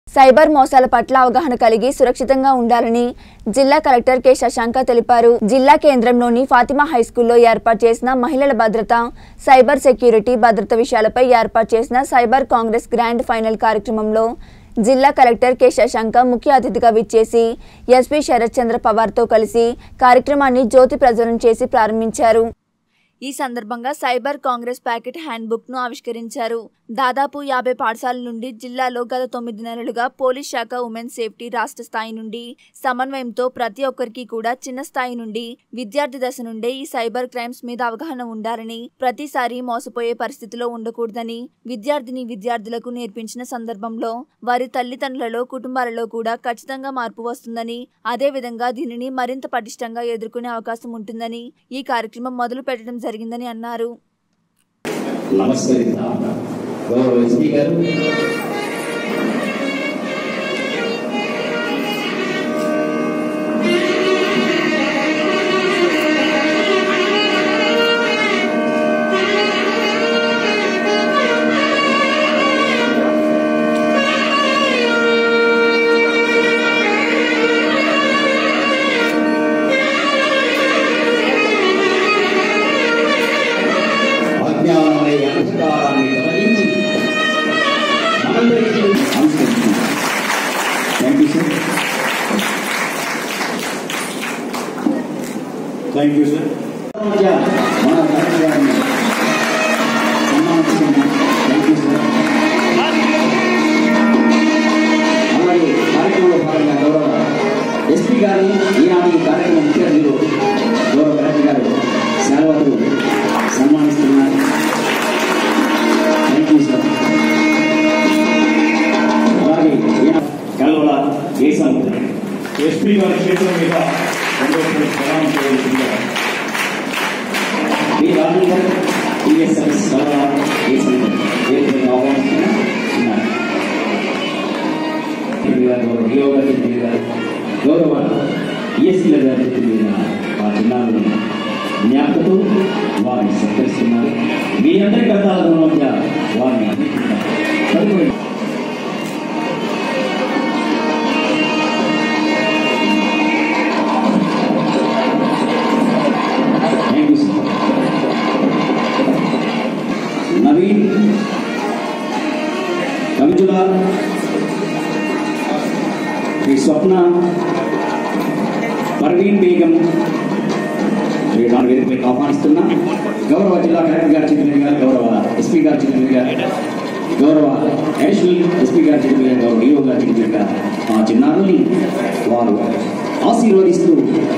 cyber మోసాల పట్ల అవగాహన కలిగి సురక్షితంగా ఉండాలని జిల్లా కలెక్టర్ కె శశాంక తెలిపారు జిల్లా కేంద్రంలోని ఫాతిమా హైస్కూల్లో ఏర్పాటు చేసిన మహిళల భద్రత సైబర్ సెక్యూరిటీ భద్రత విషయాలపై ఏర్పాటు చేసిన సైబర్ కాంగ్రెస్ గ్రాండ్ ఫైనల్ కార్యక్రమంలో జిల్లా కలెక్టర్ కె శశాంక ముఖ్య అతిథిగా విచ్చేసి ఎస్పీ శరత్ చంద్ర పవార్తో కలిసి కార్యక్రమాన్ని జ్యోతి ప్రజ్వలన చేసి ప్రారంభించారు ఈ సందర్భంగా cyber congress packet handbook ను ఆవిష్కరించారు దాదాపు యాభై పాఠశాలల నుండి జిల్లాలో గత తొమ్మిది నెలలుగా పోలీస్ శాఖ ఉమెన్ సేఫ్టీ రాష్ట్ర స్థాయి నుండి సమన్వయంతో ప్రతి ఒక్కరికి కూడా చిన్న స్థాయి నుండి విద్యార్థి దశ నుండే ఈ సైబర్ క్రైమ్స్ మీద అవగాహన ఉండాలని ప్రతిసారి మోసపోయే పరిస్థితిలో ఉండకూడదని విద్యార్థిని విద్యార్థులకు నేర్పించిన సందర్భంలో వారి తల్లిదండ్రులలో కుటుంబాలలో కూడా ఖచ్చితంగా మార్పు వస్తుందని అదే విధంగా దీనిని మరింత పటిష్టంగా ఎదుర్కొనే అవకాశం ఉంటుందని ఈ కార్యక్రమం మొదలు పెట్టడం జరిగిందని అన్నారు నమస్కరిద్దాం గౌరవ ఎస్పీ గారు అజ్ఞానమనే అంధకారాన్ని తొలగించి మనందరికీ సంస్కరించింది thank you sir thank you sir మన కలెక్టర్ గారిని సన్మానిస్తున్నాం థ్యాంక్ యూ సార్ అలాగే కార్యక్రమంలో భాగంగా గౌరవ ఎస్పీ గారిని ఈనాటి ఈ కార్యక్రమం ముఖ్య అతిథులు గౌరవ కలెక్టర్ గారు సేవకులు సన్మానిస్తున్నారు థ్యాంక్ యూ సార్ అలాగే ఈయన కల్వల దేశం ఎస్పీ గారి చేతుల మీద రెండోసారి ప్రదానం చేయవలసిందిగా మీ రాజేందర్ టీఎస్ఎస్ కల్వల దేశం వేదికగా ఆహ్వానిస్తున్నారు ఉన్నారు తిరిగి గారు, గౌరవ డిఓ గారి తిరిగి గారు, గౌరవ ఈఎస్సీల గారి తిరిగి మీద ఆ జిల్లాలను జ్ఞాపకతో వారిని సత్కరిస్తున్నారు మీ అందరి కథల మధ్య వారిని అందిస్తున్నారు తదుపరి thank you sir Naveen Kavijula Sri Swapna Parveen Begum వీళ్ళ వేదికపైకి ఆహ్వానిస్తున్నా గౌరవ జిల్లా కలెక్టర్ గారు చెప్పిన గారు గౌరవ ఎస్పీ గారు చెప్పిన గారు గౌరవ అడిషనల్ ఎస్పీ గారు చెప్పిన గారు గౌరవ డిఓ గారు చెప్పిన గారు మా చిన్నారుల్ని వారు ఆశీర్వదిస్తూ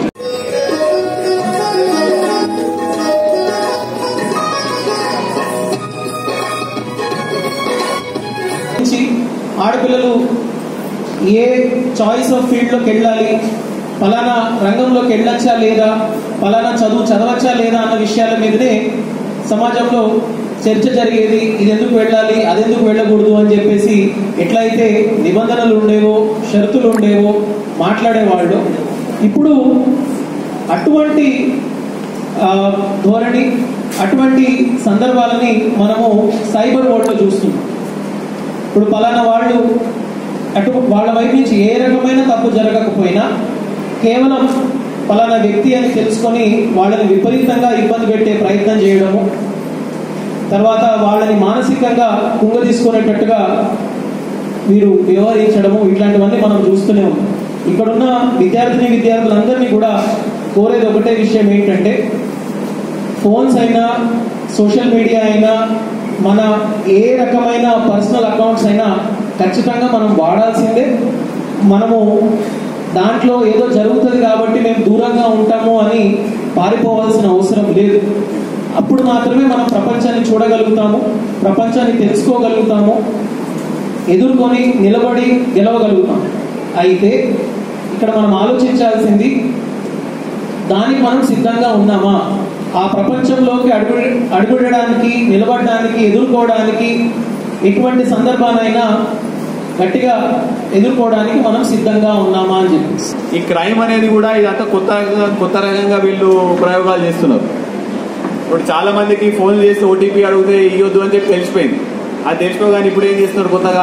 నుంచి ఆడపిల్లలు ఏ చాయిస్ ఆఫ్ ఫీల్డ్లోకి వెళ్ళాలి ఫలానా రంగంలోకి వెళ్ళొచ్చా లేదా ఫలానా చదువు చదవచ్చా లేదా అన్న విషయాల మీదనే సమాజంలో చర్చ జరిగేది ఇది ఎందుకు వెళ్ళాలి అదెందుకు వెళ్ళకూడదు అని చెప్పేసి ఎట్లయితే నిబంధనలు ఉండేవో షరతులు ఉండేవో మాట్లాడేవాళ్ళు ఇప్పుడు అటువంటి ఆ, ధోరణి అటువంటి సందర్భాలని మనము సైబర్ వరల్డ్లో చూస్తున్నాం ఇప్పుడు పలానా వాళ్ళు అటు వాళ్ళ వైపు నుంచి ఏ రకమైన తప్పు జరగకపోయినా కేవలం పలానా వ్యక్తి అని తెలుసుకొని వాళ్ళని విపరీతంగా ఇబ్బంది పెట్టే ప్రయత్నం చేయడము తర్వాత వాళ్ళని మానసికంగా కుంగదీసుకునేటట్టుగా వీరు వ్యవహరించడము ఇట్లాంటివన్నీ మనం చూస్తూనే ఉన్నాం ఇక్కడున్న విద్యార్థిని విద్యార్థులందరినీ కూడా కోరేది ఒకటే విషయం ఏంటంటే ఫోన్స్ అయినా సోషల్ మీడియా అయినా మన ఏ రకమైన పర్సనల్ అకౌంట్స్ అయినా ఖచ్చితంగా మనం వాడాల్సిందే మనము దాంట్లో ఏదో జరుగుతుంది కాబట్టి మేము దూరంగా ఉంటాము అని పారిపోవాల్సిన అవసరం లేదు అప్పుడు మాత్రమే మనం ప్రపంచాన్ని చూడగలుగుతాము ప్రపంచాన్ని తెలుసుకోగలుగుతాము ఎదుర్కొని నిలబడి గెలవగలుగుతాం అయితే ఇక్కడ మనం ఆలోచించాల్సింది దానికి మనం సిద్ధంగా ఉన్నామా ఆ ప్రపంచంలోకి అడుగు అడుగుడడానికి నిలబడడానికి ఎదుర్కోవడానికి ఎటువంటి సందర్భానైనా గట్టిగా ఎదుర్కోవడానికి మనం సిద్ధంగా ఉన్నామా అని చెప్పేసి ఈ క్రైమ్ అనేది కూడా ఇదంతా కొత్త రకంగా- కొత్త రకంగా వీళ్ళు ప్రయోగాలు చేస్తున్నారు ఇప్పుడు చాలా మందికి ఫోన్ చేసి ఓటీపీ అడిగితే ఇవ్వద్దు అని చెప్పి తెలిసిపోయింది అది తెలిసిపోగానే ఇప్పుడు ఏం చేస్తున్నారు కొత్తగా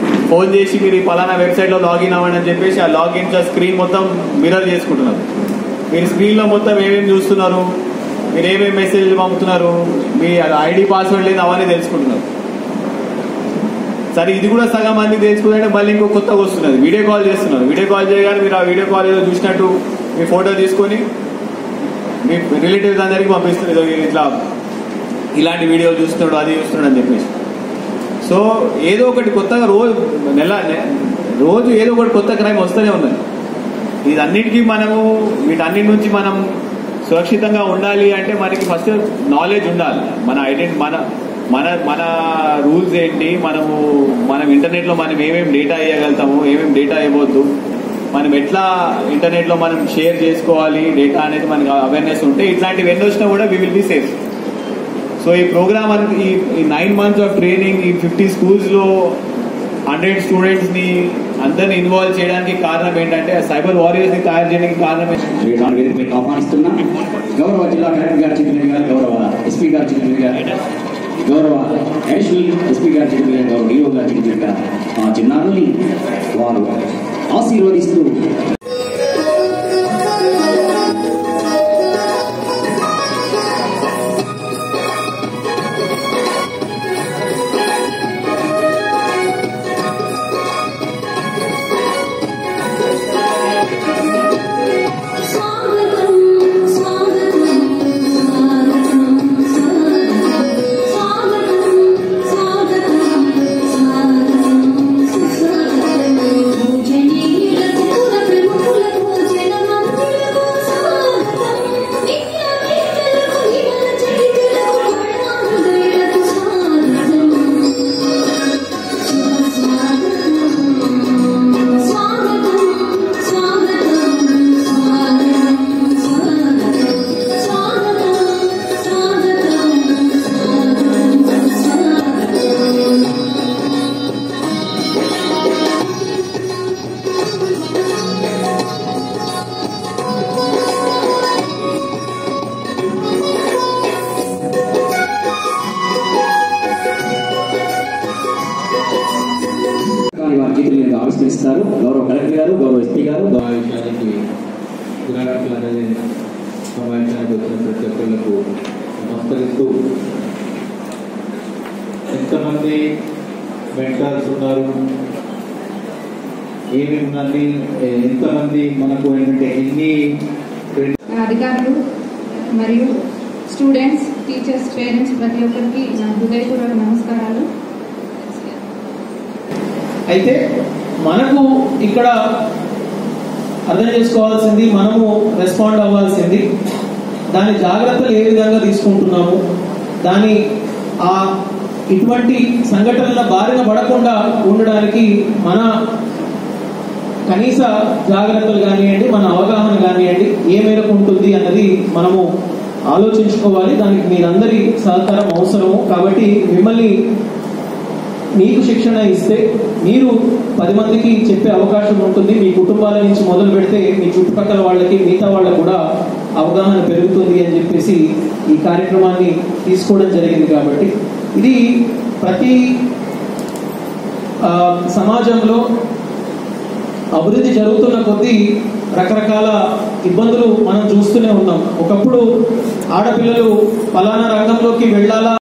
ఫోన్ చేసి మీరు ఈ పలానా వెబ్సైట్లో లాగిన్ అవ్వండి అని చెప్పేసి ఆ లాగిన్ స్క్రీన్ మొత్తం మిరర్ చేసుకుంటున్నారు మీరు స్క్రీన్లో మొత్తం ఏమేమి చూస్తున్నారు మీరు ఏమేమి మెసేజ్ పంపుతున్నారు మీ ఐడి పాస్వర్డ్ లేదు అవన్నీ తెలుసుకుంటున్నారు సరే ఇది కూడా సగం మంది తెలుసుకుంటే మళ్ళీ ఇంకో కొత్తగా వస్తున్నది వీడియో కాల్ చేస్తున్నారు వీడియో కాల్ చేయగానే మీరు ఆ వీడియో కాల్ ఏదో చూసినట్టు మీ ఫోటో తీసుకొని మీ రిలేటివ్స్ అందరికీ పంపిస్తారు ఏదో ఇట్లా ఇలాంటి వీడియోలు చూస్తున్నాడు అది చూస్తున్నాడు అని చెప్పేసి సో ఏదో ఒకటి కొత్తగా రోజు నెల నె- రోజు ఏదో ఒకటి కొత్త క్రైమ్ వస్తూనే ఉన్నది ఇదన్నిటికీ మనము వీటన్నిటి నుంచి మనం సురక్షితంగా ఉండాలి అంటే మనకి ఫస్ట్ నాలెడ్జ్ ఉండాలి మన ఐడెంటి మన మన మన రూల్స్ ఏంటి మనము మనం ఇంటర్నెట్లో మనం ఏమేమి డేటా ఇవ్వగలుగుతాము ఏమేమి డేటా ఇవ్వద్దు మనం ఎట్లా ఇంటర్నెట్లో మనం షేర్ చేసుకోవాలి డేటా అనేది మనకి అవేర్నెస్ ఉంటే ఇట్లాంటివి ఎన్ని వచ్చినా కూడా we will be safe so ఈ ప్రోగ్రామ్ అన్- ఈ ఈ నైన్ మంత్స్ ఆఫ్ ట్రైనింగ్ ఈ ఫిఫ్టీ స్కూల్స్లో హండ్రెడ్ స్టూడెంట్స్ని అందరిని ఇన్వాల్వ్ చేయడానికి కారణం ఏంటంటే సైబర్ వారియర్స్ని తయారు చేయడానికి కారణం ఏంటంటే శ్రీరామ్ వేదిక మీకు ఆహ్వానిస్తున్నా గౌరవ జిల్లా కలెక్టర్ గారు చిరుమల గారు గౌరవ ఎస్పీ గారు చిరుమల గారు గౌరవ అడిషనల్ ఎస్పీ గారు చిరుమల గారు గౌరవ డిఓ గారు చిరుమల గారు ఆ చిన్నారుల్ని వారు ఆశీర్వదిస్తూ స్వాగతం స్వాగతం స్వాగతం స్వాగతం స్వాగతం స్వాగతం పూజనీయులకు కుల ప్రముఖులకు జనమంతులకు స్వాగతం విద్యావేత్తలకు యువన చరిత్రలకు కళాహృదయులకు స్వాగతం స్వాగతం స్వాగతం స్వాగతం స్వాగతం స్వాగతం స్వాగతం కానీ వారి చేతుల మీద ఆవిష్కరిస్తారు గౌరవ కలెక్టర్ గారు గౌరవ ఎస్పీ గారు గౌరవ ఆ విషయానికి గ్రాఫికల్ అనేది సమావేశానికి వచ్చిన ప్రతి ఒక్కరికి నమస్కరిస్తూ ఎంతమంది మెంటర్స్ ఉన్నారు ఏమేమి ఉన్నది ఎంతమంది మనకు ఏంటంటే ఎన్ని అధికారులు మరియు స్టూడెంట్స్ టీచర్స్ పేరెంట్స్ ప్రతి ఒక్కరికి నా హృదయపూర్వక నమస్కారాలు అయితే మనకు ఇక్కడ అర్థం చేసుకోవాల్సింది మనము రెస్పాండ్ అవ్వాల్సింది దాని జాగ్రత్తలు ఏ విధంగా తీసుకుంటున్నాము దాని ఆ ఇటువంటి సంఘటనల బారిన పడకుండా ఉండడానికి మన కనీస జాగ్రత్తలు కానివ్వండి మన అవగాహన కానివ్వండి ఏ మేరకు ఉంటుంది అన్నది మనము ఆలోచించుకోవాలి దానికి మీరందరి సహకారం అవసరము కాబట్టి మిమ్మల్ని మీకు శిక్షణ ఇస్తే మీరు పది మందికి చెప్పే అవకాశం ఉంటుంది మీ కుటుంబాల నుంచి మొదలు పెడితే మీ చుట్టుపక్కల వాళ్ళకి మిగతా వాళ్ళకు కూడా అవగాహన పెరుగుతుంది అని చెప్పేసి ఈ కార్యక్రమాన్ని తీసుకోవడం జరిగింది కాబట్టి ఇది ప్రతి ఆ, సమాజంలో అభివృద్ధి జరుగుతున్న కొద్దీ రకరకాల ఇబ్బందులు మనం చూస్తూనే ఉన్నాం ఒకప్పుడు ఆడపిల్లలు పలానా రంగంలోకి వెళ్ళాలా